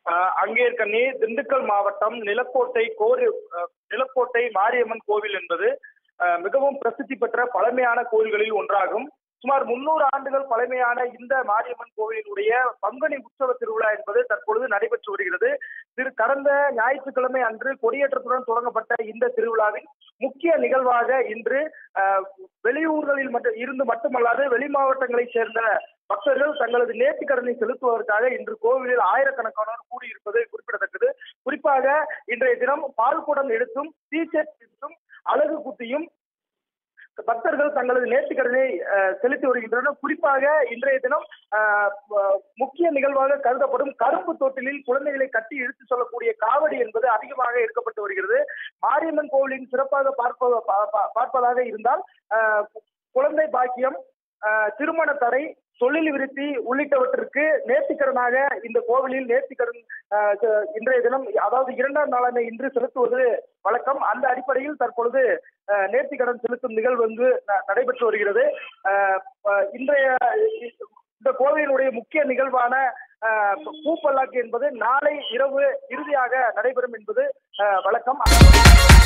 ஆஹ் அங்கேற்கண்ணி திண்டுக்கல் மாவட்டம் நிலக்கோட்டை கோரி அஹ் நிலக்கோட்டை மாரியம்மன் கோவில் என்பது ஆஹ் மிகவும் பிரசித்தி பெற்ற பழமையான கோயில்களில் ஒன்றாகும் சுமார் முன்னூறு ஆண்டுகள் பழமையான இந்த மாரியம்மன் கோவிலினுடைய பங்குனி உற்சவ திருவிழா என்பது தற்பொழுது நடைபெற்று வருகிறது திரு கடந்த ஞாயிற்றுக்கிழமை அன்று கொடியேற்றத்துடன் தொடங்கப்பட்ட இந்த திருவிழாவின் முக்கிய நிகழ்வாக இன்று ஆஹ் வெளியூர்களில் மட்டும் இருந்து மட்டுமல்லாது வெளி மாவட்டங்களைச் சேர்ந்த பக்தர்கள் தங்களது நேர்த்திக்கடனை செலுத்துவதற்காக இன்று கோவிலில் ஆயிரக்கணக்கானோர் கூடியிருப்பது குறிப்பிடத்தக்கது குறிப்பாக இன்றைய தினம் பால் குடம் எடுத்தும் டீஷர்ட் எடுத்தும் அழகு குத்தியும் பக்தர்கள் தங்களது நேர்த்திக்கடனை அஹ், செலுத்தி வருகின்றனர் குறிப்பாக இன்றைய தினம் அஹ், அஹ், முக்கிய நிகழ்வாக கருதப்படும் கருப்பு தொட்டிலில் குழந்தைகளை கட்டி இழுத்து செல்லக்கூடிய காவடி என்பது அதிகமாக எடுக்கப்பட்டு வருகிறது மாரியம்மன் கோவிலின் சிறப்பாக பார்ப்ப பா- பா- பார்ப்பதாக இருந்தால் அஹ், குழந்தை பாக்கியம் அஹ், திருமண தடை தொழில் விருத்தி உள்ளிட்டவற்றிற்கு நேர்த்திக்கடனாக இந்த கோவிலில் நேர்த்திக்கடன் அஹ், ச- இன்றைய தினம் அதாவது இரண்டாம் நாளான இன்று செலுத்துவது வழக்கம் அந்த அடிப்படையில் தற்பொழுது அஹ், நேர்த்திக்கடன் செலுத்தும் நிகழ்வு வந்து ந- நடைபெற்று வருகிறது அஹ், அஹ், இன்றைய இந்த கோவிலினுடைய முக்கிய நிகழ்வான அஹ், பூப்பல்லாக்கு என்பது நாளை இரவு இறுதியாக நடைபெறும் என்பது அஹ், வழக்கம்